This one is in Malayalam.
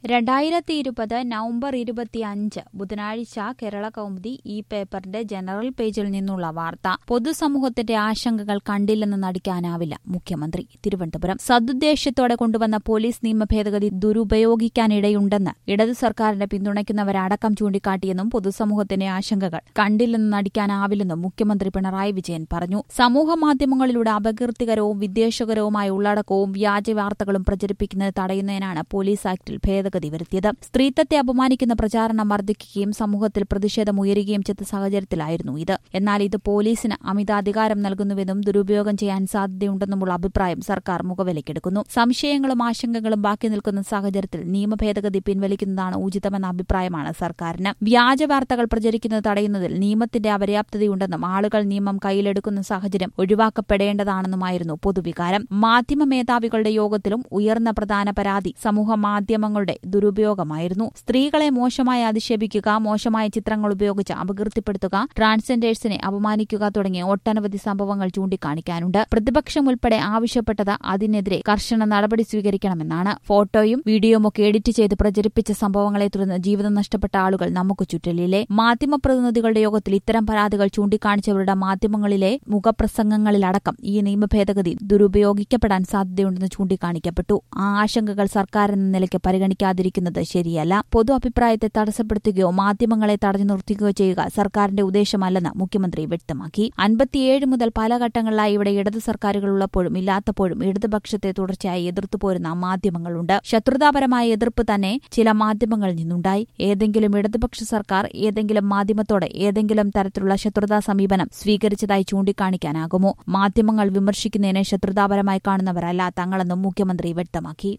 രണ്ടായിരത്തി ഇരുപത് നവംബർ ഇരുപത്തിയഞ്ച് ബുധനാഴ്ച കേരള കൗമുദി ഈ പേപ്പറിന്റെ ജനറൽ പേജിൽ നിന്നുള്ള വാർത്ത പൊതുസമൂഹത്തിന്റെ ആശങ്കകൾ കണ്ടില്ലെന്ന് നടിക്കാനാവില്ല മുഖ്യമന്ത്രി തിരുവനന്തപുരം സതുദ്ദേശത്തോടെ കൊണ്ടുവന്ന പോലീസ് നിയമ ഭേദഗതി ദുരുപയോഗിക്കാനിടയുണ്ടെന്ന് ഇടതു സർക്കാരിനെ പിന്തുണയ്ക്കുന്നവരടക്കം ചൂണ്ടിക്കാട്ടിയെന്നും പൊതുസമൂഹത്തിന്റെ ആശങ്കകൾ കണ്ടില്ലെന്ന് നടിക്കാനാവില്ലെന്നും മുഖ്യമന്ത്രി പിണറായി വിജയൻ പറഞ്ഞു സമൂഹ മാധ്യമങ്ങളിലൂടെ അപകീർത്തികരവും വിദ്വേഷകരവുമായ ഉള്ളടക്കവും വ്യാജ വാർത്തകളും പ്രചരിപ്പിക്കുന്നത് തടയുന്നതിനാണ് പോലീസ് ആക്ടിൽ ഭേദഗതി വരുത്തിയത് സ്ത്രീത്വത്തെ അപമാനിക്കുന്ന പ്രചാരണം വർദ്ധിക്കുകയും സമൂഹത്തിൽ പ്രതിഷേധം ഉയരുകയും ചെയ്ത സാഹചര്യത്തിലായിരുന്നു ഇത് എന്നാൽ ഇത് പോലീസിന് അമിതാധികാരം നൽകുന്നുവെന്നും ദുരുപയോഗം ചെയ്യാൻ സാധ്യതയുണ്ടെന്നുമുള്ള അഭിപ്രായം സർക്കാർ മുഖവിലക്കെടുക്കുന്നു സംശയങ്ങളും ആശങ്കകളും ബാക്കി നിൽക്കുന്ന സാഹചര്യത്തിൽ നിയമ ഭേദഗതി പിൻവലിക്കുന്നതാണ് ഉചിതമെന്ന അഭിപ്രായമാണ് സർക്കാരിന് വ്യാജ വാർത്തകൾ പ്രചരിക്കുന്നത് തടയുന്നതിൽ നിയമത്തിന്റെ അപര്യാപ്തതയുണ്ടെന്നും ആളുകൾ നിയമം കയ്യിലെടുക്കുന്ന സാഹചര്യം ഒഴിവാക്കപ്പെടേണ്ടതാണെന്നുമായിരുന്നു പൊതുവികാരം മാധ്യമ മേധാവികളുടെ യോഗത്തിലും ഉയർന്ന പ്രധാന പരാതി സമൂഹ മാധ്യമങ്ങളുടെ ദുരുപയോഗമായിരുന്നു സ്ത്രീകളെ മോശമായി അധിക്ഷേപിക്കുക മോശമായ ചിത്രങ്ങൾ ഉപയോഗിച്ച് അപകീർത്തിപ്പെടുത്തുക ട്രാൻസ്ജെൻഡേഴ്സിനെ അപമാനിക്കുക തുടങ്ങിയ ഒട്ടനവധി സംഭവങ്ങൾ ചൂണ്ടിക്കാണിക്കാനുണ്ട് പ്രതിപക്ഷം ഉൾപ്പെടെ ആവശ്യപ്പെട്ടത് അതിനെതിരെ കർശന നടപടി സ്വീകരിക്കണമെന്നാണ് ഫോട്ടോയും വീഡിയോയുമൊക്കെ എഡിറ്റ് ചെയ്ത് പ്രചരിപ്പിച്ച സംഭവങ്ങളെ തുടർന്ന് ജീവിതം നഷ്ടപ്പെട്ട ആളുകൾ നമുക്ക് ചുറ്റലിലെ മാധ്യമപ്രതിനിധികളുടെ യോഗത്തിൽ ഇത്തരം പരാതികൾ ചൂണ്ടിക്കാണിച്ചവരുടെ മാധ്യമങ്ങളിലെ മുഖപ്രസംഗങ്ങളിലടക്കം ഈ നിയമ ഭേദഗതി ദുരുപയോഗിക്കപ്പെടാൻ സാധ്യതയുണ്ടെന്ന് ചൂണ്ടിക്കാണിക്കപ്പെട്ടു ആ ആശങ്കകൾ സർക്കാർ എന്ന നിലയ്ക്ക് പരിഗണിക്കാതിരിക്കുന്നത് ശരിയല്ല പൊതു അഭിപ്രായത്തെ തടസ്സപ്പെടുത്തുകയോ മാധ്യമങ്ങളെ തടഞ്ഞു നിർത്തുകയോ ചെയ്യുക സർക്കാരിന്റെ ഉദ്ദേശമല്ലെന്ന് മുഖ്യമന്ത്രി വ്യക്തമാക്കി അൻപത്തിയേഴ് മുതൽ പല ഘട്ടങ്ങളിലായി ഇവിടെ ഇടത് സർക്കാരുകൾ ഉള്ളപ്പോഴും ഇല്ലാത്തപ്പോഴും ഇടതുപക്ഷത്തെ തുടർച്ചയായി എതിർത്തുപോരുന്ന മാധ്യമങ്ങളുണ്ട് ശത്രുതാപരമായ എതിർപ്പ് തന്നെ ചില മാധ്യമങ്ങളിൽ നിന്നുണ്ടായി ഏതെങ്കിലും ഇടതുപക്ഷ സർക്കാർ ഏതെങ്കിലും മാധ്യമത്തോടെ ഏതെങ്കിലും തരത്തിലുള്ള ശത്രുതാ സമീപനം സ്വീകരിച്ചതായി ചൂണ്ടിക്കാണിക്കാനാകുമോ മാധ്യമങ്ങൾ വിമർശിക്കുന്നതിനെ ശത്രുതാപരമായി കാണുന്നവരല്ല തങ്ങളെന്നും മുഖ്യമന്ത്രി വ്യക്തമാക്കി